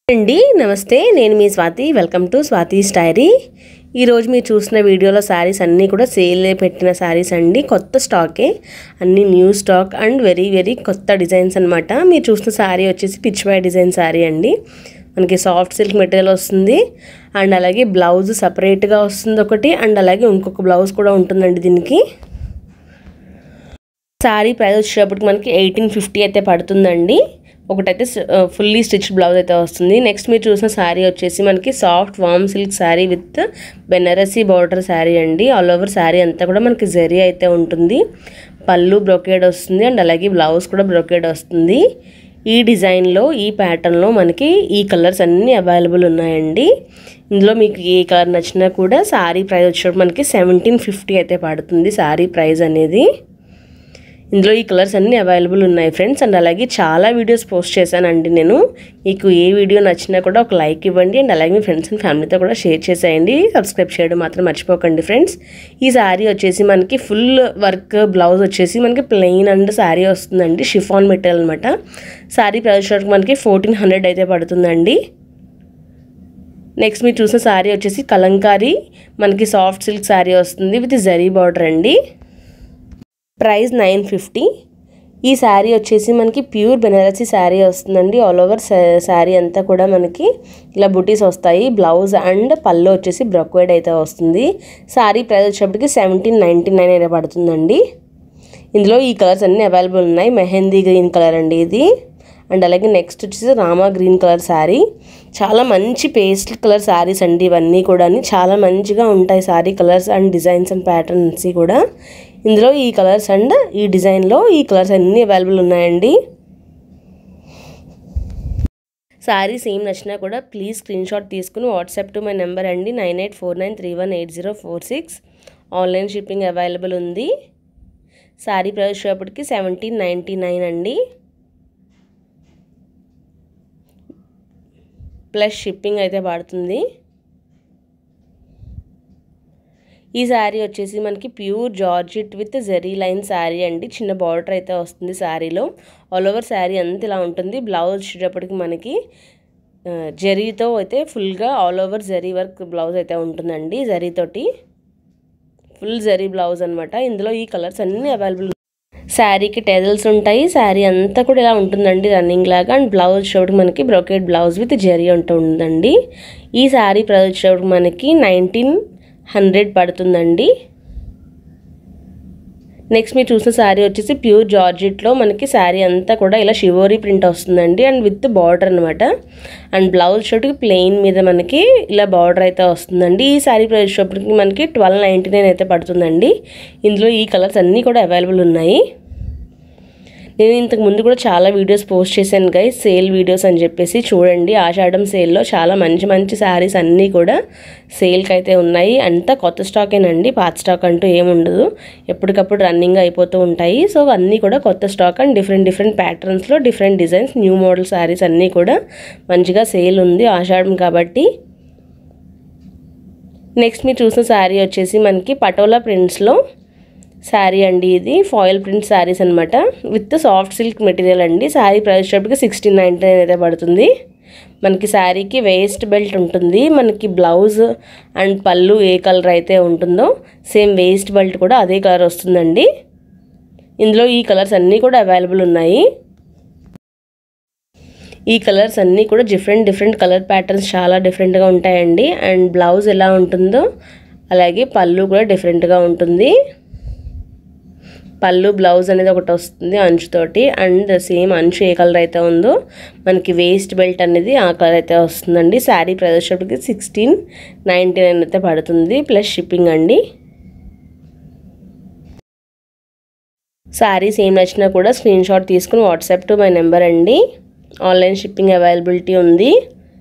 అండి నమస్తే నేను మీ స్వాతి వెల్కమ్ టు స్వాతి స్టైరీ ఈరోజు మీరు చూసిన వీడియోలో శారీస్ అన్నీ కూడా సేల్ పెట్టిన శారీస్ అండి కొత్త స్టాకే అన్ని new stock and very very కొత్త డిజైన్స్ అనమాట మీరు చూసిన శారీ వచ్చేసి పిచ్చివాయి డిజైన్ శారీ అండి మనకి సాఫ్ట్ సిల్క్ మెటీరియల్ వస్తుంది అండ్ అలాగే బ్లౌజ్ సపరేట్గా వస్తుంది ఒకటి అండ్ అలాగే ఇంకొక బ్లౌజ్ కూడా ఉంటుందండి దీనికి శారీ ప్రైస్ వచ్చేటప్పటికి మనకి ఎయిటీన్ ఫిఫ్టీ అయితే పడుతుందండి ఒకటైతే ఫుల్లీ స్టిచ్ బ్లౌజ్ అయితే వస్తుంది నెక్స్ట్ మీరు చూసిన శారీ వచ్చేసి మనకి సాఫ్ట్ వామ్ silk sari with Banarasi border sari అండి ఆల్ ఓవర్ శారీ అంతా కూడా మనకి జరీ అయితే ఉంటుంది పళ్ళు బ్రొకేడ్ వస్తుంది అండ్ అలాగే బ్లౌజ్ కూడా బ్రొకేడ్ వస్తుంది ఈ డిజైన్లో ఈ ప్యాటర్న్లో మనకి ఈ కలర్స్ అన్నీ అవైలబుల్ ఉన్నాయండి ఇందులో మీకు ఏ కలర్ నచ్చినా కూడా శారీ ప్రైస్ వచ్చేటప్పుడు మనకి సెవెంటీన్ ఫిఫ్టీ అయితే పడుతుంది శారీ ప్రైస్ అనేది ఇందులో ఈ కలర్స్ అన్నీ అవైలబుల్ ఉన్నాయి ఫ్రెండ్స్ అండ్ అలాగే చాలా వీడియోస్ పోస్ట్ చేశానండి నేను మీకు ఏ వీడియో నచ్చినా కూడా ఒక లైక్ ఇవ్వండి అండ్ అలాగే మీ ఫ్రెండ్స్ అండ్ ఫ్యామిలీతో కూడా షేర్ చేసేయండి సబ్స్క్రైబ్ చేయడం మాత్రం మర్చిపోకండి ఫ్రెండ్స్ ఈ శారీ వచ్చేసి మనకి ఫుల్ వర్క్ బ్లౌజ్ వచ్చేసి మనకి ప్లెయిన్ అండ్ శారీ వస్తుందండి షిఫాన్ మెటీరియల్ అనమాట శారీ ప్రైస్ మనకి ఫోర్టీన్ హండ్రెడ్ అయితే పడుతుందండి నెక్స్ట్ మీరు చూసిన శారీ వచ్చేసి కలంకారీ మనకి సాఫ్ట్ సిల్క్ శారీ వస్తుంది విత్ జరీ బార్డర్ అండి ప్రైస్ నైన్ ఫిఫ్టీ ఈ శారీ వచ్చేసి మనకి ప్యూర్ బెనారసీ శారీ వస్తుందండి ఆల్ ఓవర్ శారీ అంతా కూడా మనకి ఇలా బుటీస్ వస్తాయి బ్లౌజ్ అండ్ పళ్ళు వచ్చేసి బ్రొక్వేడ్ అయితే వస్తుంది శారీ ప్రైస్ వచ్చేటప్పటికి సెవెంటీన్ నైంటీ నైన్ అయితే పడుతుందండి ఇందులో ఈ కలర్స్ అన్నీ అవైలబుల్ ఉన్నాయి మెహందీ గ్రీన్ కలర్ అండి ఇది అండ్ అలాగే నెక్స్ట్ వచ్చేసి రామా గ్రీన్ కలర్ శారీ చాలా మంచి పేస్టల్ కలర్ శారీస్ అండి ఇవన్నీ కూడా చాలా మంచిగా ఉంటాయి sari colours and designs and patterns కూడా ఇందులో ఈ కలర్స్ అండ్ ఈ డిజైన్లో ఈ కలర్స్ అన్నీ అవైలబుల్ ఉన్నాయండి శారీ సేమ్ నచ్చినా కూడా ప్లీజ్ స్క్రీన్ షాట్ తీసుకుని వాట్సాప్ టు మై నెంబర్ అండి nine eight four nine three one eight zero four six online shipping available ఉంది శారీ ప్రైస్ వచ్చేటప్పటికి సెవెంటీన్ నైంటీ నైన్ అండి ప్లస్ షిప్పింగ్ అయితే పడుతుంది ఈ శారీ వచ్చేసి మనకి pure georgette with zari line sari అండి చిన్న బార్డర్ అయితే వస్తుంది శారీలో ఆల్ ఓవర్ శారీ అంతా ఇలా ఉంటుంది బ్లౌజ్ వచ్చేటప్పటికి మనకి జరీతో అయితే ఫుల్గా all over zari work blouse అయితే ఉంటుందండి జరీతోటి ఫుల్ జరీ బ్లౌజ్ అనమాట ఇందులో ఈ కలర్స్ అన్నీ అవైలబుల్ శారీకి టెజల్స్ ఉంటాయి శారీ అంతా కూడా ఇలా ఉంటుందండి రన్నింగ్ లాగా అండ్ బ్లౌజ్ వచ్చేటప్పుడు మనకి బ్రొకెట్ బ్లౌజ్ విత్ జరీ ఉంటుందండి ఈ శారీ ప్రైస్ వచ్చేటప్పుడు మనకి నైన్టీన్ హండ్రెడ్ పడుతుందండి నెక్స్ట్ మీరు చూసిన శారీ వచ్చేసి ప్యూర్ జార్జిట్లో మనకి శారీ అంతా కూడా ఇలా షివోరీ ప్రింట్ వస్తుందండి అండ్ విత్ బార్డర్ అనమాట అండ్ బ్లౌజ్ షర్ట్కి ప్లెయిన్ మీద మనకి ఇలా బార్డర్ అయితే వస్తుందండి ఈ శారీ ప్రైస్ షాప్కి మనకి ట్వెల్వ్ నైంటీ నైన్ అయితే పడుతుందండి ఇందులో ఈ కలర్స్ అన్నీ కూడా అవైలబుల్ ఉన్నాయి నేను ఇంతకు ముందు కూడా చాలా వీడియోస్ పోస్ట్ చేశాను గైస్ సేల్ వీడియోస్ అని చెప్పేసి చూడండి ఆషాఢం సేల్లో చాలా మంచి మంచి శారీస్ అన్నీ కూడా సేల్కి అయితే ఉన్నాయి అంతా కొత్త స్టాకేనండి పాత స్టాక్ అంటూ ఏముండదు ఎప్పటికప్పుడు రన్నింగ్ అయిపోతూ ఉంటాయి సో అన్నీ కూడా కొత్త స్టాక్ అండ్ డిఫరెంట్ డిఫరెంట్ ప్యాటర్న్స్లో different designs new model saris అన్నీ కూడా మంచిగా సేల్ ఉంది ఆషాఢం కాబట్టి నెక్స్ట్ మీరు చూసిన శారీ వచ్చేసి మనకి పటోలా ప్రింట్స్లో శారీ అండి ఇది ఫాయిల్ ప్రింట్ శారీస్ అనమాట విత్ సాఫ్ట్ సిల్క్ మెటీరియల్ అండి శారీ ప్రైస్ వచ్చేటప్పటికి సిక్స్టీన్ నైంటీ నైన్ అయితే పడుతుంది మనకి శారీకి వేస్ట్ బెల్ట్ ఉంటుంది మనకి బ్లౌజ్ అండ్ పళ్ళు ఏ కలర్ అయితే ఉంటుందో సేమ్ వేస్ట్ బెల్ట్ కూడా అదే కలర్ వస్తుందండి ఇందులో ఈ కలర్స్ అన్నీ కూడా అవైలబుల్ ఉన్నాయి ఈ కలర్స్ అన్నీ కూడా డిఫరెంట్ డిఫరెంట్ కలర్ ప్యాటర్న్స్ చాలా డిఫరెంట్గా ఉంటాయండి అండ్ బ్లౌజ్ ఎలా ఉంటుందో అలాగే పళ్ళు కూడా డిఫరెంట్గా ఉంటుంది పళ్ళు బ్లౌజ్ అనేది ఒకటి వస్తుంది అంచుతోటి అండ్ సేమ్ అంచు ఏ కలర్ అయితే ఉందో మనకి వేస్ట్ బెల్ట్ అనేది ఆ కలర్ అయితే వస్తుందండి శారీ ప్రదర్శనకి సిక్స్టీన్ నైంటీ నైన్ అయితే పడుతుంది ప్లస్ షిప్పింగ్ అండి శారీస్ ఏం నచ్చినా కూడా స్క్రీన్ షాట్ తీసుకుని వాట్సాప్ టు మై నెంబర్ అండి ఆన్లైన్ షిప్పింగ్ అవైలబిలిటీ ఉంది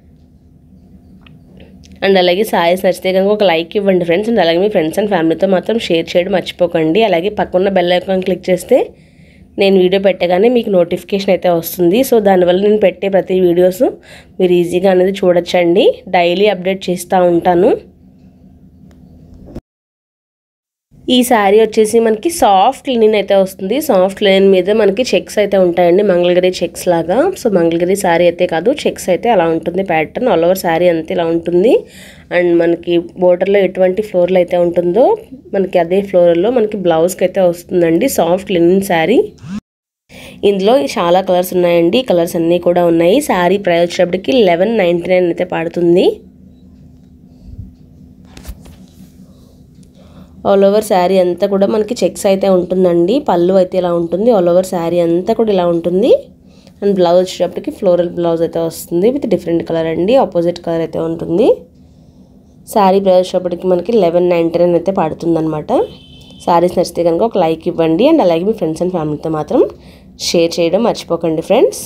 అండ్ అలాగే సారీస్ నచ్చితే కనుక ఒక లైక్ ఇవ్వండి ఫ్రెండ్స్ అండ్ అలాగే మీ ఫ్రెండ్స్ అండ్ ఫ్యామిలీతో మాత్రం షేర్ చేయడం మర్చిపోకండి అలాగే పక్కన్న బెల్ ఐకాన్ క్లిక్ చేస్తే నేను వీడియో పెట్టగానే మీకు నోటిఫికేషన్ అయితే వస్తుంది సో దానివల్ల నేను పెట్టే ప్రతి వీడియోస్ మీరు ఈజీగా అనేది చూడొచ్చండి డైలీ అప్డేట్ చేస్తూ ఉంటాను ఈ శారీ వచ్చేసి మనకి సాఫ్ట్ లినిన్ అయితే వస్తుంది సాఫ్ట్ లినిన్ మీద మనకి చెక్స్ అయితే ఉంటాయండి మంగళగిరి చెక్స్ లాగా సో మంగళగిరి శారీ అయితే కాదు చెక్స్ అయితే అలా ఉంటుంది ప్యాటర్న్ ఆల్ ఓవర్ శారీ అంతే ఇలా ఉంటుంది అండ్ మనకి బోర్డర్లో ఎటువంటి ఫ్లోర్లో అయితే ఉంటుందో మనకి అదే ఫ్లోర్లో మనకి బ్లౌజ్కి అయితే వస్తుందండి సాఫ్ట్ లినిన్ శారీ ఇందులో చాలా కలర్స్ ఉన్నాయండి కలర్స్ అన్నీ కూడా ఉన్నాయి శారీ ప్రైస్ వచ్చేటప్పటికి లెవెన్ నైంటీ నైన్ అయితే పడుతుంది ఆల్ ఓవర్ శారీ అంతా కూడా మనకి చెక్స్ అయితే ఉంటుందండి పళ్ళు అయితే ఇలా ఉంటుంది ఆల్ ఓవర్ శారీ అంతా కూడా ఇలా ఉంటుంది అండ్ బ్లౌజ్ వచ్చేటప్పటికి ఫ్లోరల్ బ్లౌజ్ అయితే వస్తుంది విత్ డిఫరెంట్ కలర్ అండి ఆపోజిట్ కలర్ అయితే ఉంటుంది శారీ ప్రైస్ వచ్చేటప్పటికి మనకి లెవెన్ నైంటీ నైన్ అయితే పడుతుందన్నమాట శారీస్ నచ్చితే కనుక ఒక లైక్ ఇవ్వండి అండ్ అలాగే మీ ఫ్రెండ్స్ అండ్ ఫ్యామిలీతో మాత్రం షేర్ చేయడం మర్చిపోకండి ఫ్రెండ్స్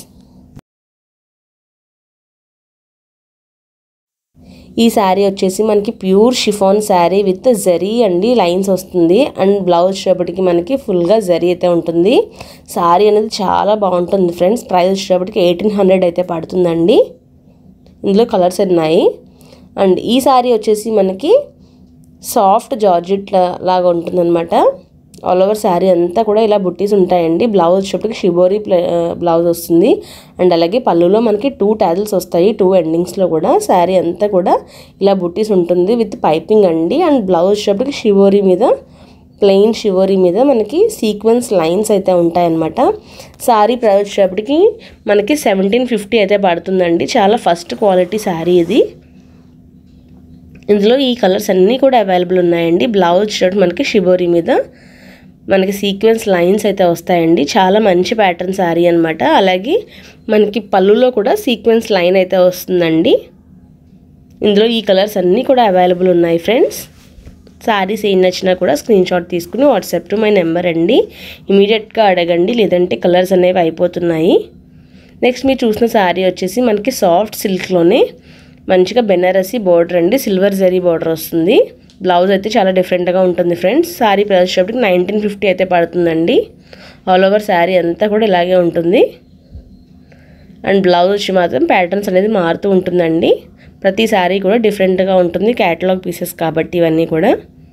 ఈ శారీ వచ్చేసి మనకి pure chiffon sari with zari అండి లైన్స్ వస్తుంది అండ్ బ్లౌజ్ వచ్చేటప్పటికి మనకి ఫుల్గా జరీ అయితే ఉంటుంది శారీ అనేది చాలా బాగుంటుంది ఫ్రెండ్స్ ప్రైస్ వచ్చేటప్పటికి ఎయిటీన్ హండ్రెడ్ అయితే పడుతుందండి ఇందులో కలర్స్ ఉన్నాయి అండ్ ఈ శారీ వచ్చేసి మనకి సాఫ్ట్ జార్జెట్ లాగా ఉంటుందన్నమాట ఆల్ ఓవర్ శారీ అంతా కూడా ఇలా బుట్టీస్ ఉంటాయండి బ్లౌజ్ వచ్చేటప్పటికి షిబోరి బ్లౌజ్ వస్తుంది అండ్ అలాగే పళ్ళులో మనకి టూ టాజిల్స్ వస్తాయి టూ ఎండింగ్స్లో కూడా శారీ అంతా కూడా ఇలా బుట్టీస్ ఉంటుంది విత్ పైపింగ్ అండి అండ్ బ్లౌజ్ వచ్చేటప్పటికి షిబోరి మీద ప్లెయిన్ షివోరీ మీద మనకి సీక్వెన్స్ లైన్స్ అయితే ఉంటాయన్నమాట శారీ ప్రైస్ వచ్చేటప్పటికి మనకి సెవెంటీన్ ఫిఫ్టీ అయితే పడుతుందండి చాలా ఫస్ట్ క్వాలిటీ శారీ ఇది ఇందులో ఈ కలర్స్ అన్నీ కూడా అవైలబుల్ ఉన్నాయండి బ్లౌజ్ షర్ట్ మనకి షిబోరి మీద మనకి సీక్వెన్స్ లైన్స్ అయితే వస్తాయండి చాలా మంచి ప్యాటర్న్ శారీ అనమాట అలాగే మనకి పళ్ళులో కూడా సీక్వెన్స్ లైన్ అయితే వస్తుందండి ఇందులో ఈ కలర్స్ అన్నీ కూడా అవైలబుల్ ఉన్నాయి ఫ్రెండ్స్ శారీస్ ఏం నచ్చినా కూడా స్క్రీన్ షాట్ తీసుకుని వాట్సాప్ టు మై నెంబర్ అండి ఇమీడియట్గా అడగండి లేదంటే కలర్స్ అనేవి అయిపోతున్నాయి నెక్స్ట్ మీరు చూసిన శారీ వచ్చేసి మనకి సాఫ్ట్ సిల్క్లోనే మంచిగా బెనారసి బార్డర్ అండి సిల్వర్ జరీ బార్డర్ వస్తుంది బ్లౌజ్ అయితే చాలా డిఫరెంట్గా ఉంటుంది ఫ్రెండ్స్ శారీ ప్రైస్ వచ్చేటప్పటికి నైన్టీన్ ఫిఫ్టీ అయితే పడుతుందండి ఆల్ ఓవర్ శారీ అంతా కూడా ఇలాగే ఉంటుంది అండ్ బ్లౌజ్ వచ్చి మాత్రం ప్యాటర్న్స్ అనేది మారుతూ ఉంటుందండి ప్రతి శారీ కూడా డిఫరెంట్గా ఉంటుంది క్యాటలాగ్ పీసెస్ కాబట్టి ఇవన్నీ కూడా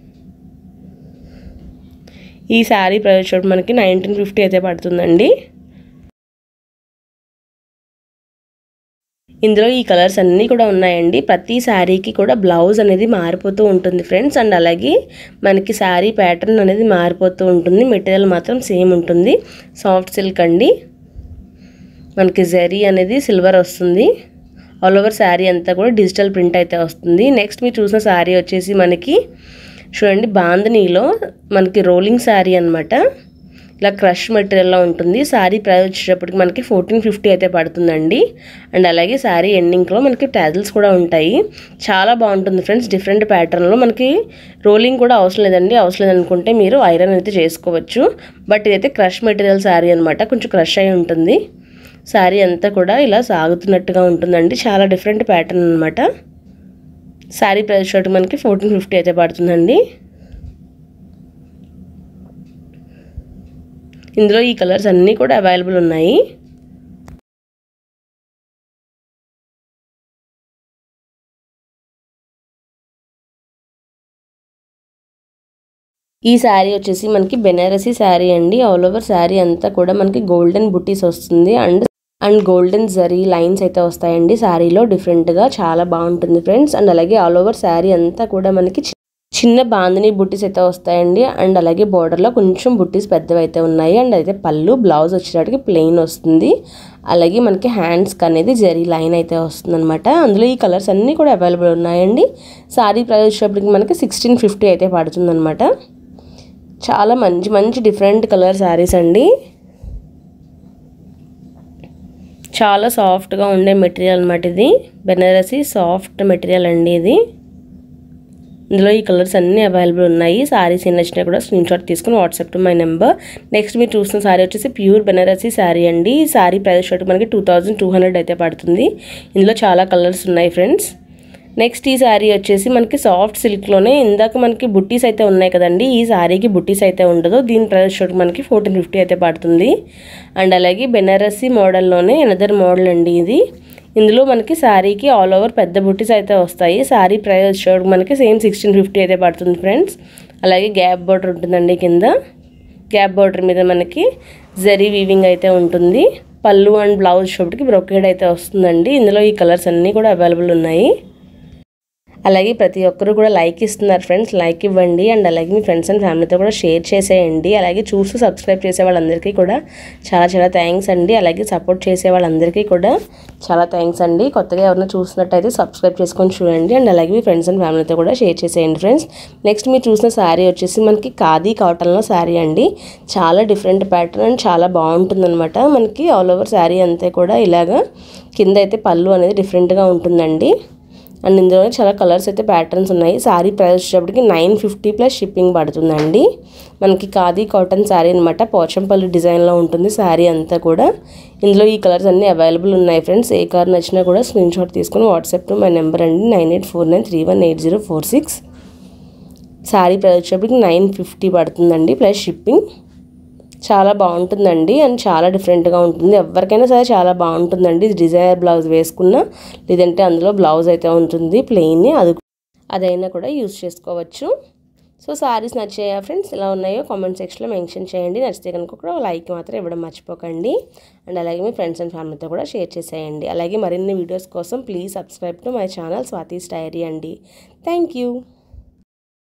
ఈ శారీ ప్రైస్ వచ్చేటప్పుడు మనకి నైన్టీన్ ఫిఫ్టీ అయితే పడుతుందండి ఇందులో ఈ కలర్స్ అన్నీ కూడా ఉన్నాయండి ప్రతి శారీకి కూడా బ్లౌజ్ అనేది మారిపోతూ ఉంటుంది ఫ్రెండ్స్ అండ్ అలాగే మనకి శారీ ప్యాటర్న్ అనేది మారిపోతూ ఉంటుంది మెటీరియల్ మాత్రం సేమ్ ఉంటుంది సాఫ్ట్ సిల్క్ అండి మనకి జరీ అనేది సిల్వర్ వస్తుంది ఆల్ ఓవర్ శారీ అంతా కూడా డిజిటల్ ప్రింట్ అయితే వస్తుంది నెక్స్ట్ మీరు చూసిన శారీ వచ్చేసి మనకి చూడండి బాందనీలో మనకి రోలింగ్ శారీ అనమాట ఇలా క్రష్ మెటీరియల్లో ఉంటుంది శారీ ప్రైస్ వచ్చేటప్పటికి మనకి ఫోర్టీన్ ఫిఫ్టీ అయితే పడుతుందండి అండ్ అలాగే శారీ ఎండింగ్లో మనకి టాజిల్స్ కూడా ఉంటాయి చాలా బాగుంటుంది ఫ్రెండ్స్ డిఫరెంట్ ప్యాటర్న్లో మనకి రోలింగ్ కూడా అవసరం లేదండి అవసరం లేదనుకుంటే మీరు ఐరన్ అయితే చేసుకోవచ్చు బట్ ఇదైతే క్రష్ మెటీరియల్ శారీ అనమాట కొంచెం క్రష్ అయి ఉంటుంది శారీ అంతా కూడా ఇలా సాగుతున్నట్టుగా ఉంటుందండి చాలా డిఫరెంట్ ప్యాటర్న్ అనమాట శారీ ప్రైస్ షర్ట్ మనకి ఫోర్టీన్ ఫిఫ్టీ అయితే పడుతుందండి ఇందులో ఈ కలర్స్ అన్నీ కూడా అవైలబుల్ ఉన్నాయి ఈ శారీ వచ్చేసి మనకి బెనారసీ శారీ అండి ఆల్ ఓవర్ శారీ అంతా కూడా మనకి గోల్డెన్ బుట్టీస్ వస్తుంది and and golden zari lines అయితే వస్తాయండి శారీలో డిఫరెంట్గా చాలా బాగుంటుంది ఫ్రెండ్స్ అండ్ అలాగే ఆల్ ఓవర్ శారీ అంతా కూడా మనకి చి- చిన్న బాందిని బుట్టీస్ అయితే వస్తాయండి అండ్ అలాగే బార్డర్లో కొంచెం బుట్టీస్ పెద్దవి అయితే ఉన్నాయి అండ్ అయితే పళ్ళు బ్లౌజ్ వచ్చేటప్పటికి ప్లెయిన్ వస్తుంది అలాగే మనకి హ్యాండ్స్కి అనేది జరీ లైన్ అయితే వస్తుంది అనమాట అందులో ఈ కలర్స్ అన్నీ కూడా అవైలబుల్ ఉన్నాయండి శారీ ప్రైస్ వచ్చేటప్పటికి మనకి సిక్స్టీన్ ఫిఫ్టీ అయితే పడుతుంది చాలా మంచి మంచి డిఫరెంట్ కలర్ శారీస్ అండి చాలా సాఫ్ట్గా ఉండే మెటీరియల్ అనమాట ఇది బెనారసి సాఫ్ట్ మెటీరియల్ అండి ఇది ఇందులో ఈ కలర్స్ అన్నీ అవైలబుల్ ఉన్నాయి సారీస్ ఏం నచ్చినా కూడా స్క్రీన్ షాట్ తీసుకుని WhatsApp to my number next మీరు చూస్తున్న సారీ వచ్చేసి ప్యూర్ బెనారసీ శారీ అండి ఈ శారీ ప్రైస్ షర్ట్ మనకి టూ థౌజండ్ టూ హండ్రెడ్ అయితే పడుతుంది ఇందులో చాలా కలర్స్ ఉన్నాయి ఫ్రెండ్స్ నెక్స్ట్ ఈ శారీ వచ్చేసి మనకి సాఫ్ట్ సిల్క్లోనే ఇందాక మనకి బుట్టీస్ అయితే ఉన్నాయి కదండి ఈ శారీకి బుట్టీస్ అయితే ఉండదు దీని ప్రైస్ షర్ట్ మనకి ఫోర్టీన్ ఫిఫ్టీ అయితే పడుతుంది అండ్ అలాగే బెనారసీ మోడల్లోనే ఎనదర్ మోడల్ అండి ఇది ఇందులో మనకి శారీకి ఆల్ ఓవర్ పెద్ద బుట్టీస్ అయితే వస్తాయి శారీ ప్రైస్ షర్ట్ మనకి సేమ్ సిక్స్టీన్ ఫిఫ్టీ అయితే పడుతుంది ఫ్రెండ్స్ అలాగే గ్యాప్ బార్డర్ ఉంటుందండి కింద గ్యాప్ బార్డర్ మీద మనకి జరీ వీవింగ్ అయితే ఉంటుంది పళ్ళు అండ్ బ్లౌజ్ షోప్కి బ్రొకేడ్ అయితే వస్తుందండి ఇందులో ఈ కలర్స్ అన్నీ కూడా అవైలబుల్ ఉన్నాయి అలాగే ప్రతి ఒక్కరు కూడా లైక్ ఇస్తున్నారు ఫ్రెండ్స్ లైక్ ఇవ్వండి అండ్ అలాగే మీ ఫ్రెండ్స్ అండ్ ఫ్యామిలీతో కూడా షేర్ చేసేయండి అలాగే చూస్తూ సబ్స్క్రైబ్ చేసే వాళ్ళందరికీ కూడా చాలా చాలా థ్యాంక్స్ అండి అలాగే సపోర్ట్ చేసే వాళ్ళందరికీ కూడా చాలా థ్యాంక్స్ అండి కొత్తగా ఎవరైనా చూసినట్టయితే సబ్స్క్రైబ్ చేసుకొని చూడండి అండ్ అలాగే మీ ఫ్రెండ్స్ అండ్ ఫ్యామిలీతో కూడా షేర్ చేసేయండి ఫ్రెండ్స్ నెక్స్ట్ మీరు చూసిన శారీ వచ్చేసి మనకి ఖాదీ కాటన్లో శారీ అండి చాలా డిఫరెంట్ ప్యాటర్న్ అండ్ చాలా బాగుంటుందన్నమాట మనకి ఆల్ ఓవర్ శారీ అంతా కూడా ఇలాగా కింద అయితే పళ్ళు అనేది డిఫరెంట్గా ఉంటుందండి అండ్ ఇందులో చాలా కలర్స్ అయితే ప్యాటర్న్స్ ఉన్నాయి శారీ ప్రైస్ వచ్చేటప్పటికి నైన్ ఫిఫ్టీ ప్లస్ షిప్పింగ్ పడుతుందండి మనకి ఖాదీ కాటన్ శారీ అనమాట పోచంపల్లి డిజైన్లో ఉంటుంది శారీ అంతా కూడా ఇందులో ఈ కలర్స్ అన్నీ అవైలబుల్ ఉన్నాయి ఫ్రెండ్స్ ఏ కలర్ నచ్చినా కూడా స్క్రీన్ షాట్ తీసుకొని వాట్సాప్ టు మై నెంబర్ అండి nine eight four nine three one eight zero four six sari price వచ్చేటప్పటికి నైన్ ఫిఫ్టీ పడుతుందండి ప్లస్ షిప్పింగ్ చాలా బాగుంటుందండి అండ్ చాలా డిఫరెంట్గా ఉంటుంది ఎవరికైనా సరే చాలా బాగుంటుందండి డిజైనర్ బ్లౌజ్ వేసుకున్నా లేదంటే అందులో బ్లౌజ్ అయితే ఉంటుంది ప్లెయిన్ అది అదైనా కూడా యూస్ చేసుకోవచ్చు సో సారీస్ నచ్చాయా ఫ్రెండ్స్ ఎలా ఉన్నాయో కామెంట్ సెక్షన్లో మెన్షన్ చేయండి నచ్చితే కనుక కూడా లైక్ మాత్రం ఇవ్వడం మర్చిపోకండి అండ్ అలాగే మీ ఫ్రెండ్స్ అండ్ ఫ్యామిలీతో కూడా షేర్ చేసేయండి అలాగే మరిన్ని వీడియోస్ కోసం please subscribe to my channel Swathi స్టైరీ అండి థ్యాంక్ యూ